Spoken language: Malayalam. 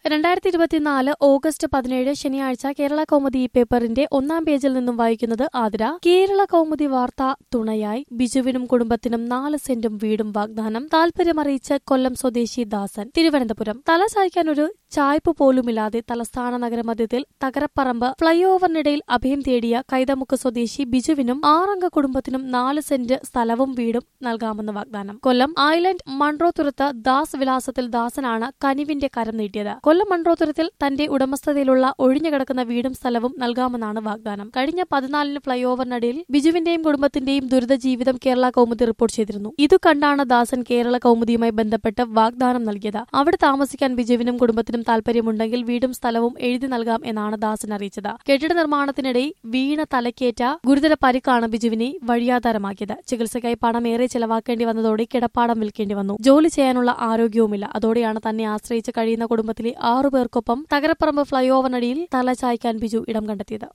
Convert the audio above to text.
രണ്ടായിരത്തി ഇരുപത്തിനാല് ഓഗസ്റ്റ് പതിനേഴ് ശനിയാഴ്ച കേരള കൗമുദി പേപ്പറിന്റെ ഒന്നാം പേജിൽ നിന്നും വായിക്കുന്നത് ആതിര കേരള കൗമുദി വാർത്ത തുണയായി ബിജുവിനും കുടുംബത്തിനും നാല് സെന്റും വീടും വാഗ്ദാനം താൽപര്യമറിയിച്ച് കൊല്ലം സ്വദേശി ദാസൻ തിരുവനന്തപുരം തല ചായ്ക്കാൻ ഒരു ചായ്പ് പോലുമില്ലാതെ തലസ്ഥാന നഗരമധ്യത്തിൽ തകരപ്പറമ്പ് ഫ്ളൈ ഓവറിനിടയിൽ അഭയം തേടിയ കൈതമുക്ക് സ്വദേശി ബിജുവിനും ആറംഗ കുടുംബത്തിനും നാല് സെന്റ് സ്ഥലവും വീടും നൽകാമെന്ന് വാഗ്ദാനം കൊല്ലം ഐലൻഡ് മൺട്രോത്തുരത്ത് ദാസ് വിലാസത്തിൽ ദാസനാണ് കനിവിന്റെ കരം നീട്ടിയത് കൊല്ലം മൺട്രോത്തുരത്തിൽ തന്റെ ഉടമസ്ഥതയിലുള്ള ഒഴിഞ്ഞുകിടക്കുന്ന വീടും സ്ഥലവും നൽകാമെന്നാണ് വാഗ്ദാനം കഴിഞ്ഞ പതിനാലിന് ഫ്ളൈ ഓവറിനിടയിൽ ബിജുവിന്റെയും കുടുംബത്തിന്റെയും ദുരിത ജീവിതം കേരള കൗമുദി റിപ്പോർട്ട് ചെയ്തിരുന്നു ഇതു കണ്ടാണ് ദാസൻ കേരള കൗമുദിയുമായി ബന്ധപ്പെട്ട് വാഗ്ദാനം നൽകിയത് അവിടെ താമസിക്കാൻ ബിജുവിനും കുടുംബത്തിനും താൽപര്യമുണ്ടെങ്കിൽ വീടും സ്ഥലവും എഴുതി നൽകാം എന്നാണ് ദാസൻ അറിയിച്ചത് കെട്ടിട നിർമ്മാണത്തിനിടെ വീണ തലക്കേറ്റ ഗുരുതര പരിക്കാണ് ബിജുവിനെ വഴിയാധാരമാക്കിയത് ചികിത്സയ്ക്കായി പണം ഏറെ ചെലവാക്കേണ്ടി വന്നതോടെ കിടപ്പാടം വിൽക്കേണ്ടി വന്നു ജോലി ചെയ്യാനുള്ള ആരോഗ്യവുമില്ല അതോടെയാണ് തന്നെ ആശ്രയിച്ച് കഴിയുന്ന കുടുംബത്തിലെ ആറുപേർക്കൊപ്പം തകരപ്പറമ്പ് ഫ്ളൈ ഓവറിനടിയിൽ തല ചായ്ക്കാൻ ബിജു ഇടം കണ്ടെത്തിയത്